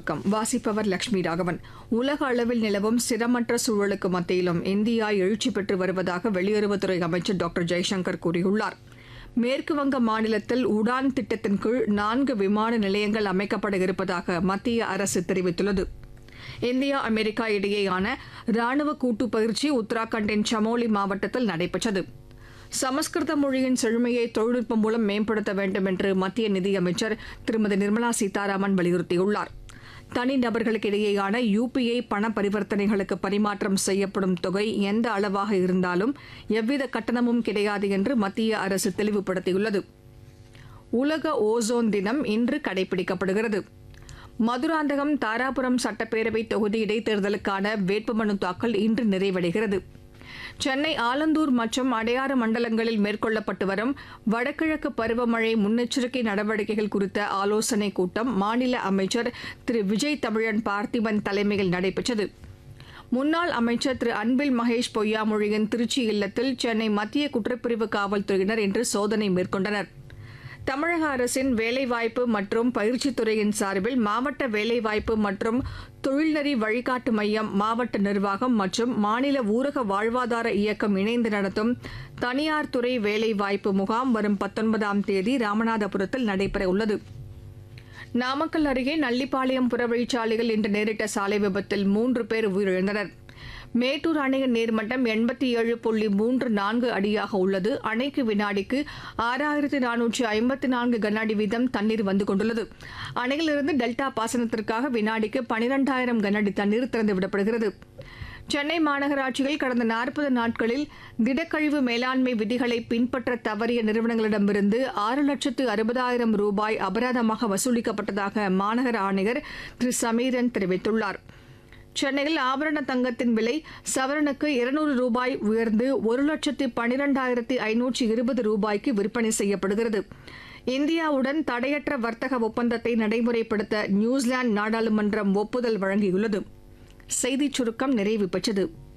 சுருக்கம் வாசிப்பவர் லட்சுமி ராகவன் உலக அளவில் நிலவும் ஸ்திரமற்ற சூழலுக்கு மத்தியிலும் இந்தியா எழுச்சி பெற்று வருவதாக வெளியுறவுத்துறை அமைச்சர் டாக்டர் ஜெய்சங்கர் கூறியுள்ளார் மேற்குவங்க மாநிலத்தில் உடான் திட்டத்தின் கீழ் நான்கு விமான நிலையங்கள் அமைக்கப்பட இருப்பதாக மத்திய அரசு தெரிவித்துள்ளது இந்தியா அமெரிக்கா இடையேயான ராணுவ கூட்டு பயிற்சி உத்தராகண்டின் சமோலி மாவட்டத்தில் நடைபெற்றது சமஸ்கிருத மொழியின் செழுமையை தொழில்நுட்பம் மூலம் மேம்படுத்த வேண்டும் என்று மத்திய நிதியமைச்சர் திருமதி நிர்மலா சீதாராமன் வலியுறுத்தியுள்ளார் தனிநபர்களுக்கு இடையேயான யுபிஐ பண பரிவர்த்தனைகளுக்கு பரிமாற்றம் செய்யப்படும் தொகை எந்த அளவாக இருந்தாலும் எவ்வித கட்டணமும் கிடையாது என்று மத்திய அரசு தெளிவுபடுத்தியுள்ளது உலக ஓசோன் தினம் இன்று கடைபிடிக்கப்படுகிறது மதுராந்தகம் தாராபுரம் சட்டப்பேரவை தொகுதி இடைத்தேர்தலுக்கான வேட்புமனு தாக்கல் இன்று நிறைவடைகிறது சென்னை ஆலந்தூர் மற்றும் அடையாறு மண்டலங்களில் மேற்கொள்ளப்பட்டு வரும் வடகிழக்கு பருவமழை முன்னெச்சரிக்கை நடவடிக்கைகள் குறித்த ஆலோசனைக் கூட்டம் மாநில அமைச்சர் திரு விஜய் தமிழன் பார்த்திபன் தலைமையில் நடைபெற்றது முன்னாள் அமைச்சர் திரு அன்பில் மகேஷ் பொய்யாமொழியின் திருச்சி இல்லத்தில் சென்னை மத்திய குற்றப்பிரிவு காவல்துறையினர் இன்று சோதனை மேற்கொண்டனர் தமிழக அரசின் வேலைவாய்ப்பு மற்றும் பயிற்சித் துறையின் சார்பில் மாவட்ட வேலைவாய்ப்பு மற்றும் தொழில்நெறி வழிகாட்டு மையம் மாவட்ட நிர்வாகம் மற்றும் மாநில ஊரக வாழ்வாதார இயக்கம் இணைந்து நடத்தும் தனியார் துறை வேலைவாய்ப்பு முகாம் வரும் பத்தொன்பதாம் தேதி ராமநாதபுரத்தில் நடைபெற உள்ளது நாமக்கல் அருகே நல்லிப்பாளையம் புறவழிச்சாலையில் இன்று நேரிட்ட சாலை விபத்தில் மூன்று பேர் உயிரிழந்தனர் மேட்டூர் அணையின் நீர்மட்டம் எண்பத்தி ஏழு புள்ளி மூன்று நான்கு அடியாக உள்ளது அணைக்கு வினாடிக்கு ஆறாயிரத்து நானூற்று ஐம்பத்தி நான்கு கன அடி வீதம் தண்ணீர் வந்து கொண்டுள்ளது அணையிலிருந்து டெல்டா பாசனத்திற்காக வினாடிக்கு பனிரெண்டாயிரம் கன அடி தண்ணீர் திறந்து விடப்படுகிறது சென்னை மாநகராட்சியில் கடந்த நாற்பது நாட்களில் திடக்கழிவு மேலாண்மை விதிகளை பின்பற்ற தவறிய நிறுவனங்களிடமிருந்து ஆறு லட்சத்து அறுபதாயிரம் ரூபாய் அபராதமாக வசூலிக்கப்பட்டதாக மாநகர ஆணையர் திரு சமீரன் தெரிவித்துள்ளார் சென்னையில் ஆபரண தங்கத்தின் விலை சவரனுக்கு இருநூறு ரூபாய் உயர்ந்து ஒரு லட்சத்து பனிரெண்டாயிரத்தி ஐநூற்றி இருபது ரூபாய்க்கு விற்பனை செய்யப்படுகிறது இந்தியாவுடன் தடையற்ற வர்த்தக ஒப்பந்தத்தை நடைமுறைப்படுத்த நியூசிலாந்து நாடாளுமன்றம் ஒப்புதல் வழங்கியுள்ளது செய்திச் சுருக்கம் நிறைவு பெற்றது